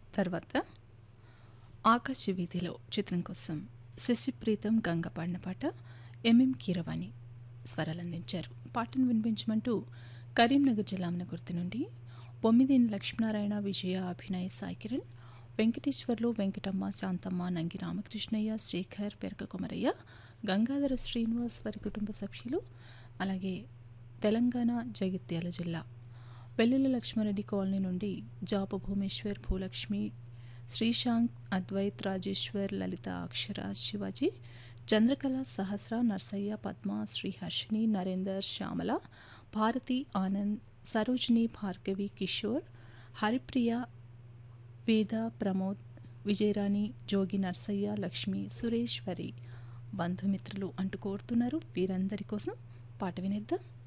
తర్వాత ఆకాశ వీధిలో చిత్రం కోసం శశిప్రీతం గంగ పాడిన పాట ఎంఎం కీరవాణి స్వరాలు అందించారు పాటను వినిపించమంటూ కరీంనగర్ జిల్లామున గుర్తు నుండి బొమ్మిదిని లక్ష్మీనారాయణ విజయ అభినయ్ సాయి కిరణ్ వెంకటేశ్వర్లు వెంకటమ్మ శాంతమ్మ నంగి రామకృష్ణయ్య శేఖర్ పెరక కుమరయ్య గంగాధర శ్రీనివాస్ వారి కుటుంబ సభ్యులు అలాగే తెలంగాణ జగిత్యాల జిల్లా వెల్లుల లక్ష్మారెడ్డి కాలనీ నుండి జాప భూమేశ్వర్ భూలక్ష్మి శ్రీశాంక్ అద్వైత్ రాజేశ్వర్ లలిత అక్షర శివాజీ చంద్రకళ సహస్ర నర్సయ్య పద్మ శ్రీహర్షిని నరేందర్ శ్యామల భారతి ఆనంద్ సరోజిని భార్గవి కిషోర్ హరిప్రియ వేద ప్రమోద్ విజయరాణి జోగి నర్సయ్య లక్ష్మి సురేశ్వరి బంధుమిత్రులు అంటూ కోరుతున్నారు వీరందరి కోసం పాట వినేద్దాం